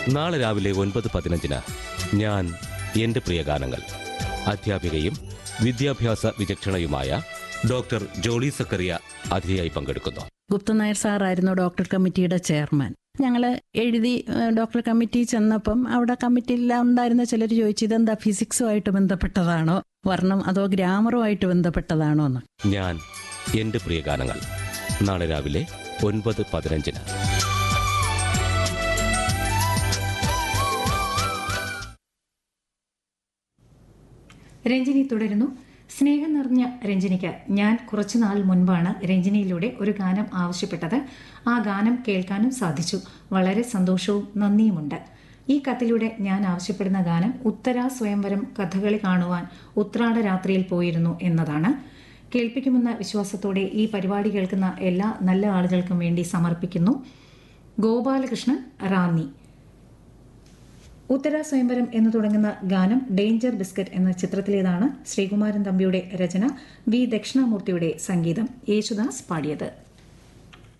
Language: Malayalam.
നാളെ രാവിലെ ഒൻപത് പതിനഞ്ചിന് ഞാൻ എൻ്റെ പ്രിയ ഗാനങ്ങൾ അധ്യാപികയും വിദ്യാഭ്യാസ വിചക്ഷണയുമായ ഡോക്ടർ ജോളി സക്കറിയ അതിഥിയായി പങ്കെടുക്കുന്നു ഗുപ്തൻ നായർ സാറായിരുന്നു ഡോക്ടർ കമ്മിറ്റിയുടെ ചെയർമാൻ ഞങ്ങൾ എഴുതി ഏഹ്, ഡോക്ടർ കമ്മിറ്റി ചെന്നപ്പം അവിടെ കമ്മിറ്റിയിൽ ഉണ്ടായിരുന്ന ചിലർ ചോദിച്ചു ഇതെന്താ ഫിസിക്സുമായിട്ട് ബന്ധപ്പെട്ടതാണോ വർണ്ണം അതോ ഗ്രാമറുമായിട്ട് ബന്ധപ്പെട്ടതാണോ എന്ന് ഞാൻ എൻ്റെ പ്രിയ ഗാനങ്ങൾ നാളെ രാവിലെ ഒൻപത് പതിനഞ്ചിന് രഞ്ജിനി തുടരുന്നു സ്നേഹം നിറഞ്ഞ രഞ്ജിനിക്ക് ഞാൻ കുറച്ചുനാൾ മുൻപാണ് രഞ്ജിനിയിലൂടെ ഒരു ഗാനം ആവശ്യപ്പെട്ടത് ആ ഗാനം കേൾക്കാനും സാധിച്ചു വളരെ സന്തോഷവും നന്ദിയുമുണ്ട് ഈ കത്തിലൂടെ ഞാൻ ആവശ്യപ്പെടുന്ന ഗാനം ഉത്തര സ്വയംവരം കഥകളി കാണുവാൻ ഉത്രാട രാത്രിയിൽ പോയിരുന്നു എന്നതാണ് കേൾപ്പിക്കുമെന്ന വിശ്വാസത്തോടെ ഈ പരിപാടി കേൾക്കുന്ന എല്ലാ നല്ല ആളുകൾക്കും വേണ്ടി സമർപ്പിക്കുന്നു ഗോപാലകൃഷ്ണൻ റാന്നി ഉത്തര സ്വയംവരം എന്ന് തുടങ്ങുന്ന ഗാനം ഡേഞ്ചർ ബിസ്ക്കറ്റ് എന്ന ചിത്രത്തിലേതാണ് ശ്രീകുമാരൻ തമ്പിയുടെ രചന വി ദക്ഷിണാമൂർത്തിയുടെ സംഗീതം യേശുദാസ് പാടിയത്